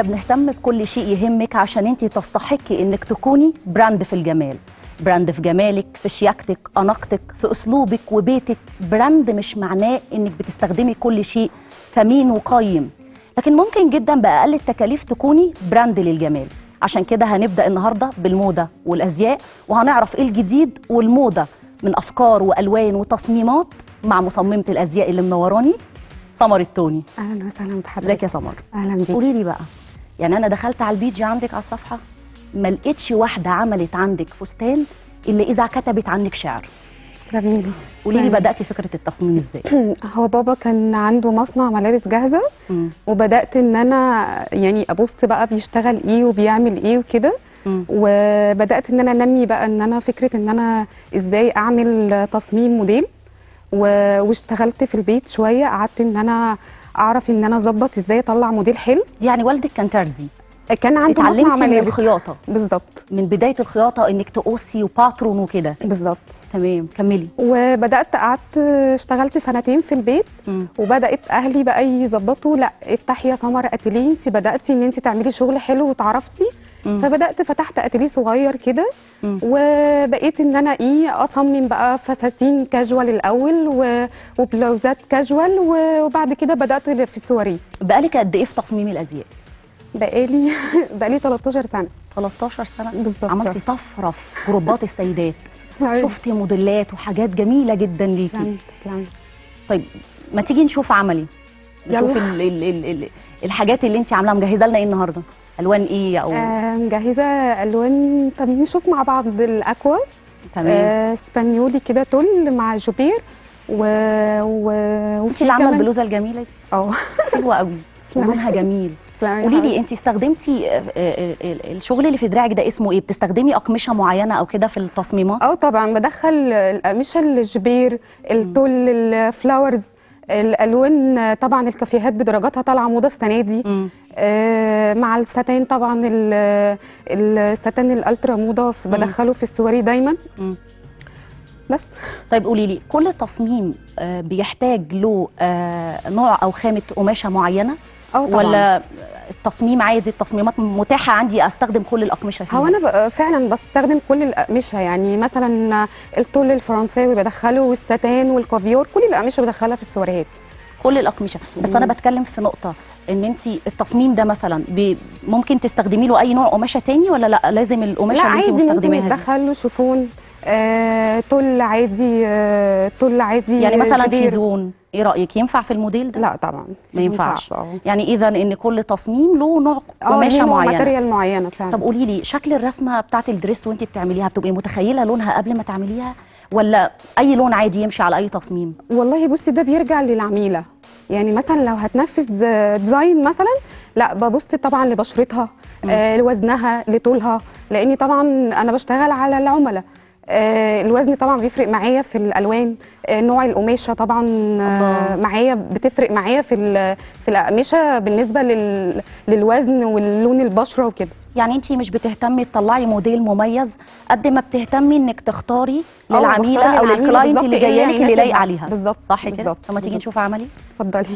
هنهتم بكل شيء يهمك عشان انت تستحقي انك تكوني براند في الجمال براند في جمالك في شياكتك اناقتك في اسلوبك وبيتك براند مش معناه انك بتستخدمي كل شيء ثمين وقيم لكن ممكن جدا باقل التكاليف تكوني براند للجمال عشان كده هنبدا النهارده بالموضه والازياء وهنعرف ايه الجديد والموضه من افكار والوان وتصميمات مع مصممه الازياء اللي منوراني سمر التوني اهلا وسهلا بحضرتك ازيك يا سمر اهلا بيك قولي لي بقى يعني انا دخلت على البيج عندك على الصفحه ما لقيتش واحده عملت عندك فستان الا اذا كتبت عنك شعر جميل قولي لي تمام. بداتي فكره التصميم ازاي هو بابا كان عنده مصنع ملابس جاهزه مم. وبدات ان انا يعني ابص بقى بيشتغل ايه وبيعمل ايه وكده مم. وبدات ان انا انمي بقى ان انا فكره ان انا ازاي اعمل تصميم موديل و- واشتغلت في البيت شويه قعدت ان انا اعرف ان انا اظبط ازاي اطلع موديل حلو يعني والدك كان ترزي كان عنده مصنع اتعلمتي من ملابس الخياطه بالظبط من بدايه الخياطه انك تقصي وباترون وكده بالظبط تمام كملي وبدات قعدت اشتغلت سنتين في البيت مم. وبدات اهلي بقى يظبطوا لا افتحي يا سمر اتيليه انت بداتي ان انت تعملي شغل حلو وتعرفتي مم. فبدات فتحت اتيليه صغير كده مم. وبقيت ان انا ايه اصمم بقى فساتين كاجوال الاول و- وبلاوزات كاجوال و- وبعد كده بدات في السواري بقالك قد ايه في تصميم الازياء بقالي بقالي 13 سنه 13 سنه بالظبط عملتي طفره في جروبات السيدات أيوة. شفتي موديلات وحاجات جميله جدا ليكي تسلمي تسلمي طيب ما تيجي نشوف عملي نشوف يلا. ال ال ال ال الحاجات اللي انت عاملاها مجهزه لنا ايه النهارده الوان ايه او آه، مجهزه الوان طب نشوف مع بعض الاكوا تمام آه سبانيولي كده تل مع جوبير و, و... انت اللي عامله البلوزه الجميله دي اه حلوه قوي ولونها جميل قولي لي انت استخدمتي آه، آه، آه، الشغل اللي في دراعك ده اسمه ايه بتستخدمي اقمشه معينه او كده في التصميمات اه طبعا بدخل القميشه الجبير التل الفلاورز الالوان آه، طبعا الكافيهات بدرجاتها طالعه موضه السنه دي مم. آه مع الستان طبعا ال- الستان الالترا موضه في- مم. بدخله في السواري دايما مم. بس طيب قولي لي كل تصميم آه، بيحتاج له آه، نوع او خامه قماشه معينه اه طبعا ولا التصميم عادي التصميمات متاحه عندي استخدم كل الاقمشه فيها هو انا بقى فعلا بستخدم كل الاقمشه يعني مثلا التول الفرنساوي بدخله والستان والكافيور كل الاقمشه بدخلها في السواريات كل الاقمشه بس انا مم. بتكلم في نقطه ان انت التصميم ده مثلا بي- ممكن تستخدمي له اي نوع قماشه تاني ولا لا لازم القماشه لا اللي انت عادي ممكن مستخدماها دي؟ يتدخل له شوفون آه تل عادي آه تل عادي يعني مثلا جبير. خيزون ايه رايك ينفع في الموديل ده لا طبعا ما ينفعش. صعب، اه يعني اذا ان كل تصميم له نوع اه قماشه ليه نوع معينه ماتيريال معينه فعلا طب قولي لي شكل الرسمه بتاعت الدريس وانت بتعمليها بتبقي متخيله لونها قبل ما تعمليها ولا اي لون عادي يمشي على اي تصميم والله بصي ده بيرجع للعميله يعني مثلا لو هتنفذ ديزاين مثلا لا ببص طبعا لبشرتها مم. آه لوزنها لطولها لاني طبعا انا بشتغل على العملاء آه الوزن طبعا بيفرق معايا في الالوان آه نوع القماشه طبعا آه الله. معايا بتفرق معايا في ال- في الاقمشه بالنسبه لل للوزن واللون البشره وكده يعني انت مش بتهتمي تطلعي موديل مميز قد ما بتهتمي انك تختاري آه، للعميله بختار او للعميلة للكلاينت بالظبط اللي إيه اللي جايه لك اللي هيناسب لايق بقى. عليها بالظبط صح كده بالظبط طب ما تيجي بالظبط. نشوف عملي اتفضلي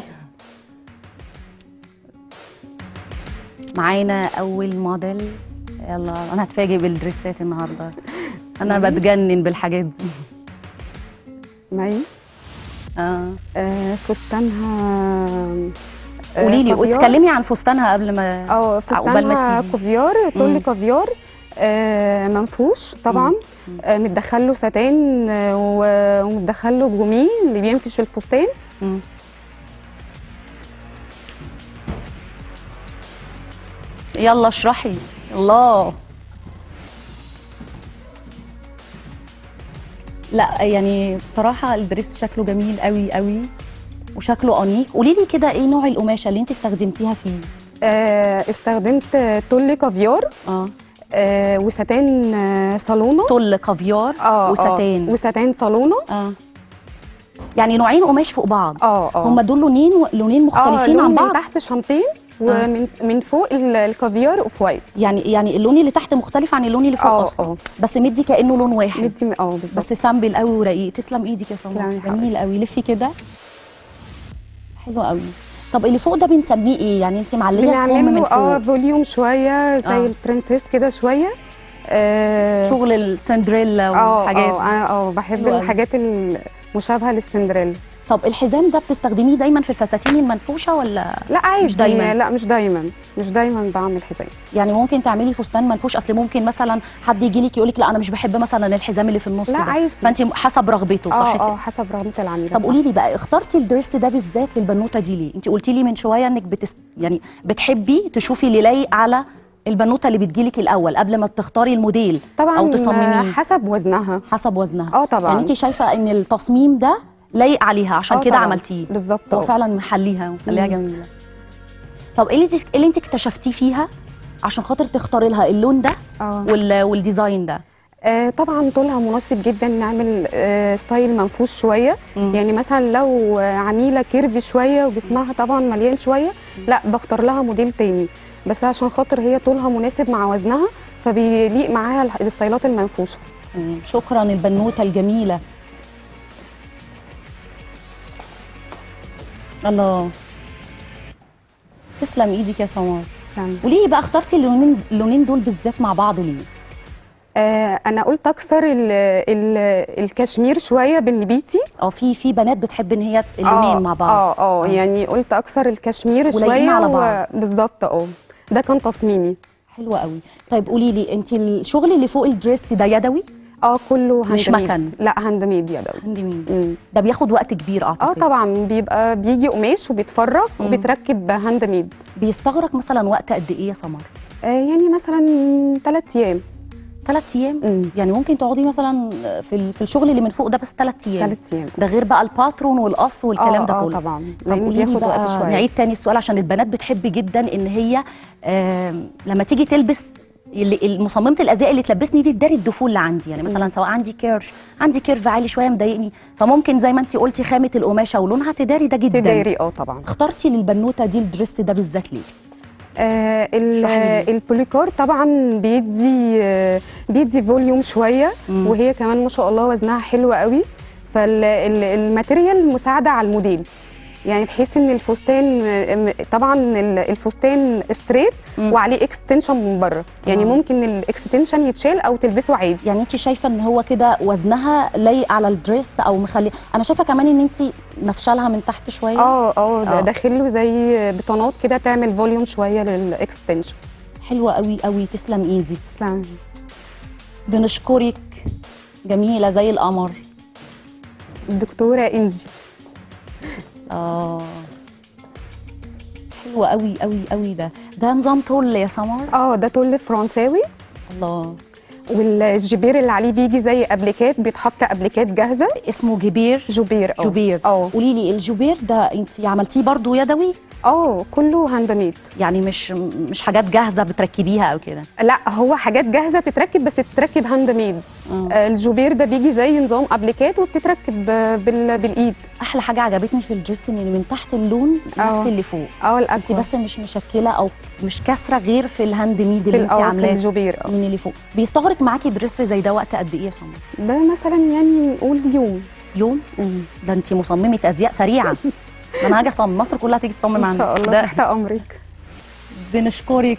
معانا اول موديل يلا انا هتفاجئ بالدريسات النهارده انا بتجنن بالحاجات دي معي اه آه فستانها آه، قولي لي كافيار. اتكلمي عن فستانها قبل ما اه عقبال ما فستانها تيجي. كافيار مم. تل كافيار آه منفوش طبعا مم. آه متدخل له ستان آه و- ومتدخل له جومين اللي بينفش الفستان مم. يلا اشرحي الله لا يعني بصراحة الدريس شكله جميل قوي قوي وشكله أنيق قولي لي كده ايه نوع القماشة اللي انت استخدمتيها فيه آه استخدمت تل كافيار اه آه وستان آه صالونه طل كافيار اه وستان آه وستان صالونه اه يعني نوعين قماش فوق بعض اه اه هما دول لونين لونين اه مختلفين لون عن من بعض تحت شامبين ومن من فوق ال- الكافيار اوف وايت يعني يعني اللون اللي تحت مختلف عن اللون اللي فوق اه اصلا اه بس مدي كانه لون واحد مدي اه بالظبط بس سامبل قوي ورقيق تسلم ايدك يا تسلمي سمر يا حبيبتي. جميل قوي لفي كده حلو قوي طب اللي فوق ده بنسميه ايه يعني انت معليه الكم بنعمل من له اه فوق فوليوم شويه زي آه. البرنسيس كده شويه اه شغل السندريلا اه والحاجات اه انا اه بحب حلو أوي. الحاجات المشابهه للسندريلا طب الحزام ده بتستخدميه دايما في الفساتين المنفوشه ولا لا عادي مش دايماً. لا مش دايما مش دايما بعمل حزام يعني ممكن تعملي فستان منفوش اصل ممكن مثلا حد يجي لك يقول لك لا انا مش بحب مثلا الحزام اللي في النص لا ده عادي. فانت حسب رغبته صح اه كده اه حسب رغبه العميل طب قولي لي بقى اخترتي الدرس ده بالذات للبنوته دي ليه انت قلتي لي من شويه انك بتس... يعني بتحبي تشوفي اللي لايق على البنوته اللي بتجيلك الاول قبل ما تختاري الموديل طبعا او تصمميه حسب وزنها حسب وزنها اه طبعا يعني انت شايفه ان التصميم ده لايق عليها عشان آه كده طبعاً. عملتيه بالظبط هو اه فعلا محليها ومخليها مم. جميله طب ايه اللي انت- إيه اللي انت اكتشفتيه فيها عشان خاطر تختاري لها اللون ده اه وال... والديزاين ده آه، طبعا طولها مناسب جدا نعمل آه، ستايل منفوش شويه مم. يعني مثلا لو آه، عميله كيرفي شويه وجسمها طبعا مليان شويه لا بختار لها موديل تاني بس عشان خاطر هي طولها مناسب مع وزنها فبيليق معاها الح- الستايلات المنفوشه مم. شكرا البنوته الجميله الله تسلم ايدك يا سمار يعني قولي لي بقى اخترتي اللونين اللونين دول بالذات مع بعض ليه آه، انا قلت اكسر ال ال الكشمير شويه بالنبيتي اه في في بنات بتحب ان هي اللونين مع بعض اه اه آه. يعني قلت اكسر الكشمير ولايقين شويه على و- بعض. بالظبط اه ده كان تصميمي حلوه قوي طيب قولي لي انت الشغل اللي فوق الدريس ده يدوي اه كله هاند مش ميد. مكن. لا هاند ميد يدوي عندي مين مم. ده بياخد وقت كبير اه اعتقد طبعا بيبقى بيجي قماش وبيتفرغ مم. وبيتركب هاند ميد بيستغرق مثلا وقت قد ايه يا سمر آه يعني مثلا ثلاث ايام ثلاث ايام مم. يعني ممكن تقعدي مثلا في ال- في الشغل اللي من فوق ده بس ثلاث ايام ثلاث ايام ده غير بقى الباترون والقص والكلام آه ده آه كله طبعا طب لان قولي لي بياخد وقت بقى شويه نعيد تاني السؤال عشان البنات بتحب جدا ان هي آم، لما تيجي تلبس اللي مصممه الازياء اللي تلبسني دي تداري الدفول اللي عندي يعني مثلا سواء عندي كيرش عندي كيرف عالي شويه مضايقني فممكن زي ما انت قلتي خامه القماشه ولونها تداري ده جدا تداري اه طبعا اخترتي للبنوته دي الدريس ده بالذات ليه آه ال- اشرحي لي. البوليكار طبعا بيدي آه بيدي فوليوم شويه مم. وهي كمان ما شاء الله وزنها حلو قوي فالماتيريال مساعده على الموديل يعني بحيث ان الفستان آه، م- طبعا ال- الفستان ستريت مم. وعليه اكستنشن من بره يعني آه. ممكن الاكستنشن يتشال او تلبسه عادي يعني انت شايفه ان هو كده وزنها لايق على الدريس او مخلي انا شايفه كمان ان انت نفشلها من تحت شويه اه اه آه. ده داخل له زي بطانات كده تعمل فوليوم شويه للاكستنشن حلوه قوي قوي تسلم ايدي تمام. بنشكرك جميله زي القمر الدكتوره انجي اه حلوه قوي قوي قوي ده ده نظام تول يا سمر اه ده تول فرنساوي الله والجبير اللي عليه بيجي زي ابليكات بيتحط ابليكات جاهزه اسمه جبير جبير اه جبير اه قولي لي الجبير ده انت عملتيه برضو يدوي اه كله هاند ميد يعني مش مش حاجات جاهزه بتركبيها او كده لا هو حاجات جاهزه تتركب بس تتركب هاند ميد آه. آه، الجبير ده بيجي زي نظام ابليكات وبتتركب آه، بال... بالايد احلى حاجه عجبتني في الدريس ان من تحت اللون نفس آه. اللي فوق اه انت الأكبر بس مش مشكله او مش كاسره غير في الهاند ميد في اللي ال- انت اه في عاملاه الجبير اه من اللي فوق بيستغرق معاكي دريس زي ده وقت قد ايه يا سمر ده مثلا يعني نقول يوم يوم ده انت مصممه ازياء سريعه ده انا هاجي اصمم مصر كلها تيجي تصمم ان عندك شاء الله ده تحت امرك بنشكرك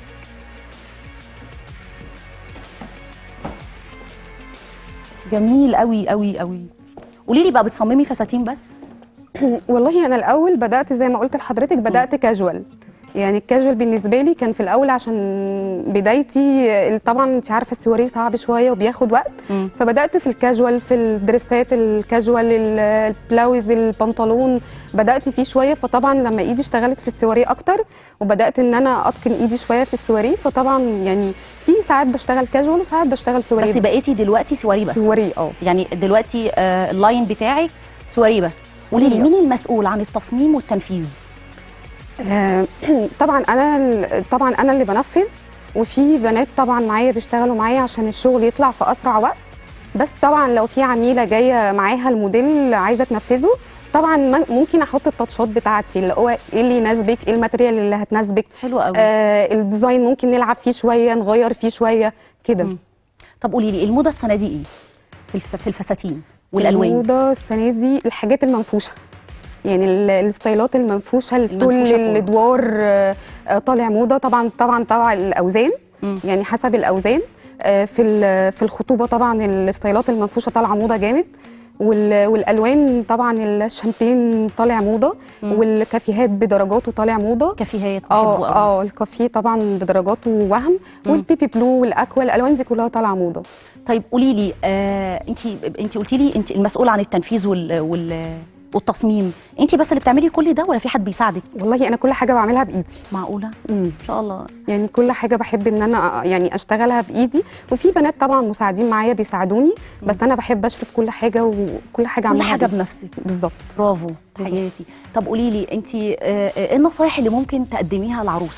جميل قوي قوي قوي قولي لي بقى بتصممي فساتين بس والله انا الاول بدات زي ما قلت لحضرتك بدات كاجوال يعني الكاجوال بالنسبه لي كان في الاول عشان بدايتي طبعا انت عارفه السواريه صعب شويه وبياخد وقت مم. فبدات في الكاجوال في الدريسات الكاجوال ال- البلاوز البنطلون بدات فيه شويه فطبعا لما ايدي اشتغلت في السواريه اكتر وبدات ان انا اتقن ايدي شويه في السواريه فطبعا يعني في ساعات بشتغل كاجوال وساعات بشتغل سواريه بس بقيتي دلوقتي سواري بس سواريه اه يعني دلوقتي آه، اللاين بتاعك سواري بس قولي لي سواري. مين المسؤول عن التصميم والتنفيذ آه، طبعا انا ال- طبعا انا اللي بنفذ وفي بنات طبعا معايا بيشتغلوا معايا عشان الشغل يطلع في اسرع وقت بس طبعا لو في عميله جايه معاها الموديل عايزه تنفذه طبعا م- ممكن احط التاتشات بتاعتي اللي هو ايه اللي يناسبك ايه الماتريال اللي هتناسبك حلو قوي آه الديزاين ممكن نلعب فيه شويه نغير فيه شويه كده مم. طب قولي لي الموضه السنه دي ايه في الف... في الفساتين والالوان الموضه السنه دي الحاجات المنفوشه يعني ال- الستايلات المنفوشه المنفوشة لكل كله. الادوار آه، آه، طالع موضه طبعا طبعا طبعا الاوزان مم. يعني حسب الاوزان آه، في ال- في الخطوبه طبعا الستايلات المنفوشه طالعه موضه جامد وال- والالوان طبعا الشامبين طالع موضه مم. والكافيهات بدرجاته طالع موضه كافيهات اه بحبه قوي اه الكافيه طبعا بدرجاته وهم مم. والبيبي بلو والاكوا الالوان دي كلها طالعه موضه طيب قولي لي آه انت انت قلتي لي انت المسؤوله عن التنفيذ وال وال والتصميم انت بس اللي بتعملي كل ده ولا في حد بيساعدك والله انا كل حاجه بعملها بايدي معقوله مم. ان شاء الله يعني كل حاجه بحب ان انا يعني اشتغلها بايدي وفي بنات طبعا مساعدين معايا بيساعدوني بس انا بحب اشرف كل حاجه وكل حاجه كل اعملها حاجه بإيدي. بنفسك بالظبط برافو حياتي طب قولي لي انت آه، آه، ايه النصايح اللي ممكن تقدميها للعروسه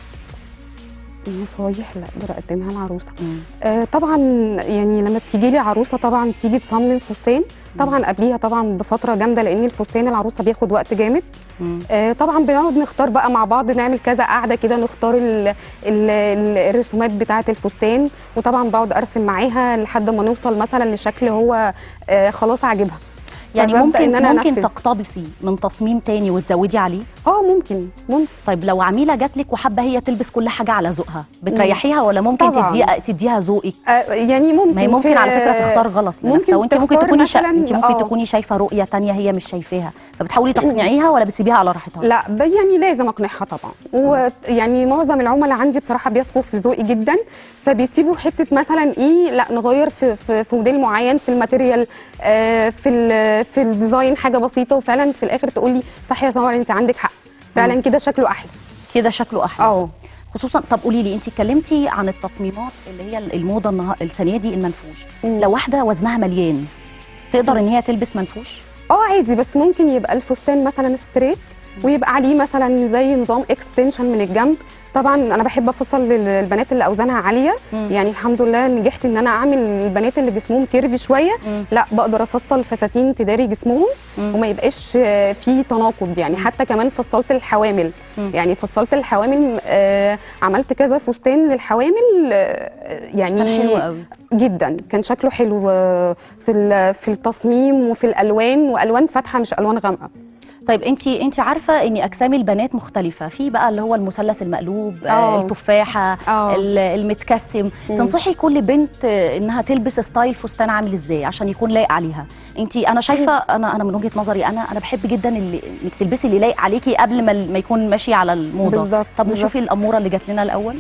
نصايح لا اقدر اقدمها لعروسه آه طبعا يعني لما بتيجي لي عروسه طبعا تيجي تصمم فستان طبعا قبليها طبعا بفتره جامده لان الفستان العروسه بياخد وقت جامد مم. آه طبعا بنقعد نختار بقى مع بعض نعمل كذا قاعده كده نختار ال ال ال الرسومات بتاعه الفستان وطبعا بقعد ارسم معاها لحد ما نوصل مثلا لشكل هو آه خلاص عاجبها يعني فببدأ ممكن إن أنا ممكن أنفذ. تقتبسي من تصميم تاني وتزودي عليه اه ممكن ممكن طيب لو عميله جات لك وحابه هي تلبس كل حاجه على ذوقها بتريحيها ولا ممكن طبعاً. تديها تديها ذوقك آه يعني ممكن ما هي ممكن في- على فكره تختار غلط ممكن لنفسها وانت ممكن تختار تكوني شا... مثلاً- انت ممكن آه. تكوني شايفه رؤيه تانية هي مش شايفاها فبتحاولي تقنعيها ولا بتسيبيها على راحتها لا ب- يعني لازم اقنعها طبعا ويعني معظم العملاء عندي بصراحه بيثقوا في ذوقي جدا فبيسيبوا حته مثلا ايه لا نغير في في, في موديل معين في الماتيريال آه في ال- في الديزاين حاجه بسيطه وفعلا في الاخر تقول لي صح يا سمر انت عندك حق فعلا كده شكله احلى كده شكله احلى اه خصوصا طب قولي لي انت اتكلمتي عن التصميمات اللي هي الموضه النها... السنه دي المنفوش مم. لو واحده وزنها مليان تقدر ان هي تلبس منفوش اه عادي بس ممكن يبقى الفستان مثلا ستريت ويبقى عليه مثلا زي نظام اكستنشن من الجنب طبعا انا بحب افصل للبنات اللي اوزانها عاليه مم. يعني الحمد لله نجحت ان انا اعمل البنات اللي جسمهم كيرفي شويه مم. لا بقدر افصل فساتين تداري جسمهم مم. وما يبقاش آه، في تناقض يعني حتى كمان فصلت الحوامل مم. يعني فصلت الحوامل آه، عملت كذا فستان للحوامل آه، يعني كان حلو قوي جدا كان شكله حلو آه، في ال- في التصميم وفي الالوان والوان فاتحه مش الوان غامقه طيب انت انت عارفه ان اجسام البنات مختلفه في بقى اللي هو المثلث المقلوب آه، اه. التفاحه اه. ال- المتكسم مم. تنصحي كل بنت آه، انها تلبس ستايل فستان عامل ازاي عشان يكون لايق عليها انت انا شايفه انا انا من وجهه نظري انا انا بحب جدا اللي انك تلبسي اللي لايق عليكي قبل ما ما يكون ماشي على الموضه بالظبط، طب بالظبط. نشوفي الاموره اللي جات لنا الاول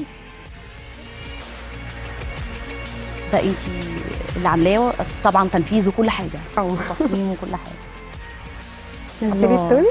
ده انت اللي عاملاه طبعا تنفيذ وكل حاجه اه تصميم وكل حاجه نزلي الله. ستوري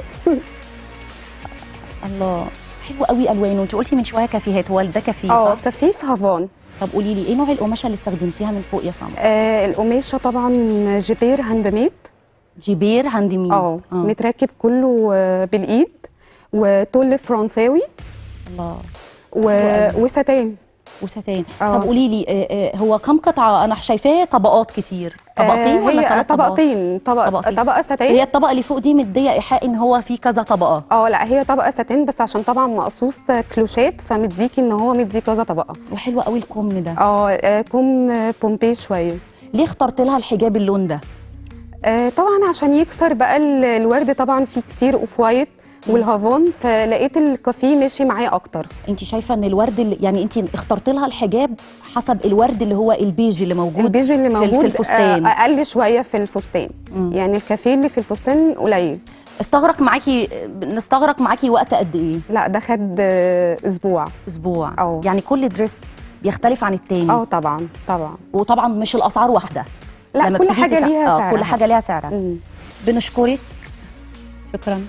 الله حلو قوي الوانه انت قلتي من شويه كافيهات هو ده كافيه اه صح كفيف هافان طب قولي لي ايه نوع القماشه اللي استخدمتيها من فوق يا سمر آه القماشه طبعا جبير هاند ميد جيبير هاند ميد اه متركب كله آه، بالايد وتول فرنساوي الله و... حلو قوي. وستان وستان اه. طب قولي لي آه، آه، هو كم قطعه انا شايفاه طبقات كتير طبقتين آه، ولا هي ثلاث طبقات طبقتين طبق طبقتين. طبقه ستان هي الطبقه اللي فوق دي مديه ايحاء ان هو في كذا طبقه اه لا هي طبقه ستان بس عشان طبعا مقصوص كلوشات فمديكي ان هو مدي كذا طبقه وحلو قوي الكم ده اه آه، كم آه، بومبي شويه ليه اخترت لها الحجاب اللون ده آه طبعا عشان يكسر بقى ال- الورد طبعا فيه كتير اوف وايت والهافان فلقيت الكافيه ماشي معايا اكتر انت شايفه ان الورد اللي يعني انت اخترت لها الحجاب حسب الورد اللي هو البيج اللي موجود البيج اللي في- في موجود الفستان. آه، اقل شويه في الفستان مم. يعني الكافيه اللي في الفستان قليل استغرق معاكي نستغرق معاكي وقت قد ايه لا ده خد آه، اسبوع اسبوع اه. يعني كل دريس بيختلف عن التاني اه طبعا طبعا وطبعا مش الاسعار واحده لا كل بتيجي حاجه تتع- ليها اه سعرها كل حاجه ليها سعرها مم. بنشكرك شكرا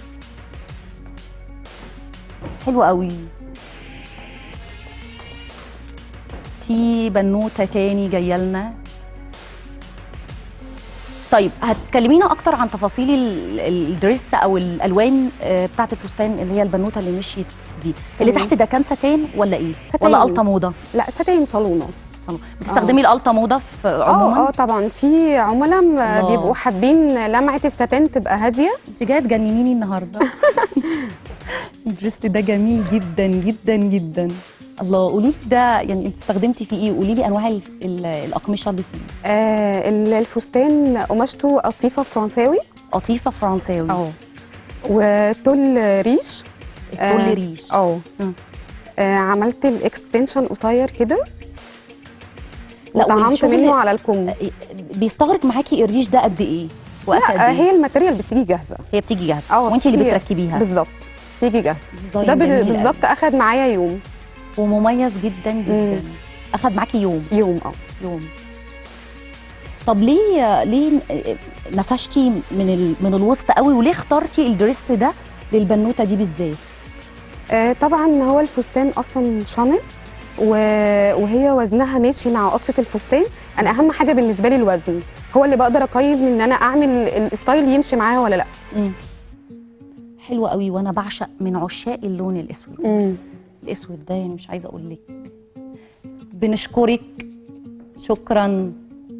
حلو قوي في بنوته تاني جايه لنا طيب هتكلمينا اكتر عن تفاصيل ال- الدريس او الالوان آه، بتاعه الفستان اللي هي البنوته اللي مشيت دي اللي تمام. تحت ده كان ستان ولا ايه ستان. ولا التا موضه لا ستاين صالونه بتستخدمي الالتا موضه في اه عموما اه طبعا في عملاء م- الله. بيبقوا حابين لمعه الستان تبقى هاديه انت جايه تجننيني النهارده الدريس ده جميل جدا جدا جدا الله قولي لي ده يعني انت استخدمتي فيه ايه قولي لي انواع ال- ال- الاقمشه اللي فيه آه ال- الفستان قماشته قطيفه فرنساوي قطيفه فرنساوي اه وتل ريش التول آه، ريش اه مم. آه، عملت الاكستنشن قصير كده لا، وطعمت والشغل- منه على الكم بيستغرق معاكي الريش ده قد ايه وقت قد لا آه، ايه هي الماتيريال بتيجي جاهزه هي بتيجي جاهزه اه وانت اللي هي- بتركبيها بالظبط تيجي جاهزه ديزاين ده بال- جميل قوي. بالظبط اخد معايا يوم ومميز جدا جدا مم. اخد معاكي يوم يوم اه يوم طب ليه ليه نفشتي من ال... من الوسط قوي وليه اخترتي الدريس ده للبنوته دي بالذات آه، طبعا هو الفستان اصلا شامل و- وهي وزنها ماشي مع قصه الفستان انا اهم حاجه بالنسبه لي الوزن هو اللي بقدر اقيم ان انا اعمل الستايل يمشي معاها ولا لا مم. حلوه قوي وانا بعشق من عشاق اللون الاسود الاسود ده يعني مش عايزه اقول لك بنشكرك شكرا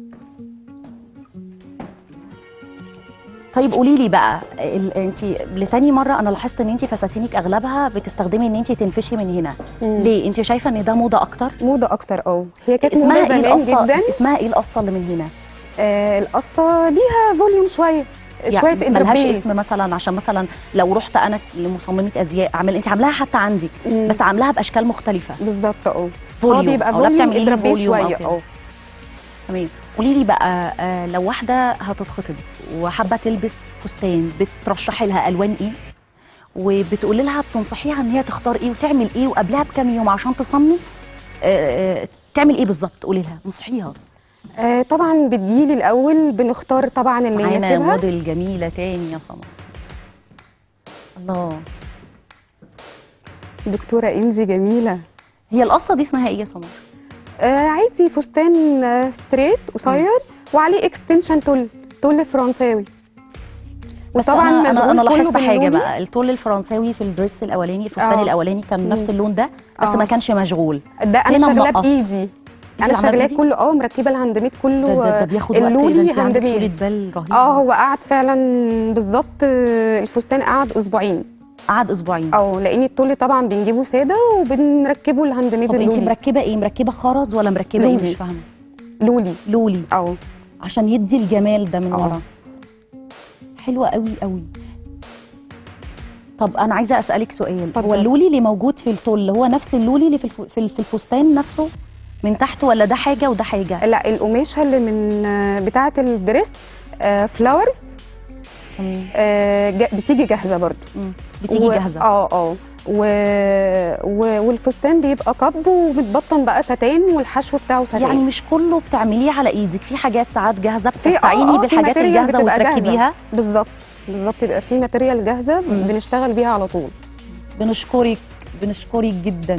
طيب قولي لي بقى انت لتاني مره انا لاحظت ان انت فساتينك اغلبها بتستخدمي ان انت تنفشي من هنا مم. ليه انت شايفه ان ده موضه اكتر موضه اكتر اه هي كانت اسمها موضه ايه زمان القصه جدا اسمها ايه القصه اللي من هنا آه القصه ليها فوليوم شويه شويه يعني ملهاش إدرابية. اسم مثلا عشان مثلا لو رحت انا لمصممه ازياء اعمل انت عاملاها حتى عندك مم. بس عاملاها باشكال مختلفه بالظبط اه هو فوليوم بيبقى أو لا فوليوم بتعملي لي إدرابية فوليوم أو شويه كده. اه تمام قولي لي بقى آه، لو واحده هتتخطب وحابه تلبس فستان بترشحي لها الوان ايه وبتقولي لها بتنصحيها ان هي تختار ايه وتعمل ايه وقبلها بكام يوم عشان تصمم آه، آه، تعمل ايه بالظبط قولي لها انصحيها آه، طبعا بتجيلي الاول بنختار طبعا اللي معانا يناسبها موديل جميله تاني يا سمر الله دكتوره انجي جميله هي القصه دي اسمها ايه يا سمر آه عايزي فستان آه ستريت قصير وعليه اكستنشن تول تول فرنساوي بس وطبعا انا انا, مشغول أنا كله لاحظت حاجه باللولي. بقى الطول الفرنساوي في الدريس الاولاني الفستان آه. الاولاني كان نفس مم. اللون ده بس آه. ما كانش مشغول ده انا هنا شغلاه منقط. بايدي اللي انا عاملاه شغلاه بإيدي؟ كله اه مركبه الهاند ميد كله ده, ده, ده بياخد وقت ده اللولي انت هاند عندك طولة ميد بال رهيبه اه هو قعد فعلا بالظبط آه، الفستان قعد اسبوعين قعد اسبوعين اه لان التول طبعا بنجيبه ساده وبنركبه الهاند ميد طب انت اللولي مركبه ايه مركبه خرز ولا مركبه ايه لولي. مش فاهمه لولي لولي اه عشان يدي الجمال ده من آه. ورا حلوه قوي قوي طب انا عايزه اسالك سؤال اتفضل. هو اللولي اللي موجود في التول هو نفس اللولي اللي في الف- في الف- في الفستان نفسه من تحت ولا ده حاجه وده حاجه لا القماشه اللي من آه، بتاعه الدريس آه فلاورز تمام آه جا- بتيجي جاهزه برضو مم. بتيجي و- جاهزه اه اه و... و... والفستان بيبقى كب ومتبطن بقى ستان والحشو بتاعه ستان يعني مش كله بتعمليه على ايدك في حاجات ساعات جاهزه في- آه، بتستعيني آه، في بالحاجات ماتيريال الجاهزه بتبقى جاهزة. وتركبيها بالظبط بالظبط يبقى في ماتيريال جاهزه مم. بنشتغل بيها على طول بنشكرك بنشكرك جدا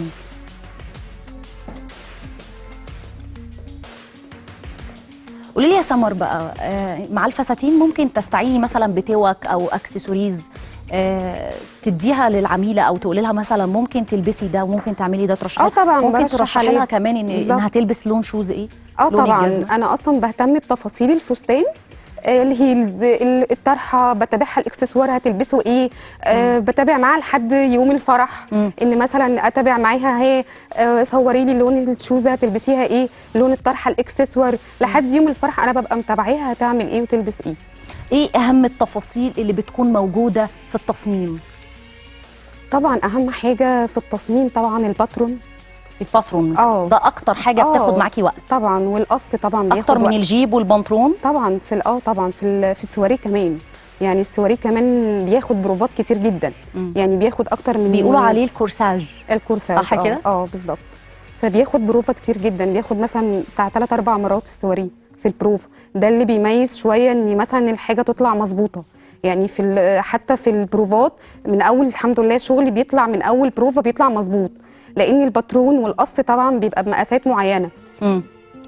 قولي لي يا سمر بقى آه، مع الفساتين ممكن تستعيني مثلا بتوك او اكسسوارز آه، تديها للعميله او تقولي لها مثلا ممكن تلبسي ده وممكن تعملي ده ترشحي اه طبعا ممكن برشح ترشحي لها عليها. كمان ان بالظبط. انها تلبس لون شوز ايه اه لون طبعا الجزمة. انا اصلا بهتم بتفاصيل الفستان آه، الهيلز ال- الطرحه بتابعها الاكسسوار هتلبسه ايه آه بتابع معاها لحد يوم الفرح مم. ان مثلا اتابع معاها هي آه، صوري لي لون الشوزه هتلبسيها ايه لون الطرحه الاكسسوار لحد يوم الفرح انا ببقى متابعاها هتعمل ايه وتلبس ايه ايه اهم التفاصيل اللي بتكون موجوده في التصميم طبعا اهم حاجه في التصميم طبعا الباترون الباترون اه ده اكتر حاجه آه. بتاخد معاكي وقت طبعا والقص طبعا بياخد اكتر من وقت. الجيب والبنطلون طبعا في ال- اه طبعا في ال- في السواريه كمان يعني السواريه كمان بياخد بروفات كتير جدا مم. يعني بياخد اكتر من بيقولوا عليه الكورساج الكورساج صح آه، كده؟ اه بالظبط فبياخد بروفه كتير جدا بياخد مثلا بتاع 3 4 مرات السواريه في البروف ده اللي بيميز شويه ان مثلا الحاجه تطلع مظبوطه يعني في ال- حتى في البروفات من اول الحمد لله شغلي بيطلع من اول بروفه بيطلع مظبوط لان الباترون والقص طبعا بيبقى بمقاسات معينه مم.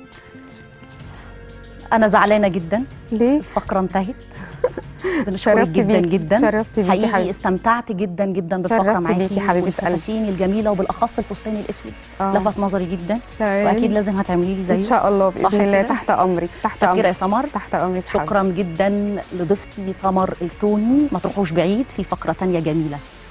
انا زعلانه جدا ليه الفقره انتهت بنشكرك شرفت جدا بيكي، جدا شرفت بيكي حقيقي حبيبتي. استمتعت جدا جدا بالفقره شرفت معاكي بيكي حبيبة قلبي. والفساتين الجميله وبالاخص الفستان الاسود آه. لفت نظري جدا تمام. واكيد لازم هتعملي لي ان زيه شاء الله صح باذن الله كده؟ تحت امرك تحت شكرا يا امرك سمر تحت امرك حبيبتي. شكرا جدا لضيفتي سمر التوني ما تروحوش بعيد في فقره تانية جميله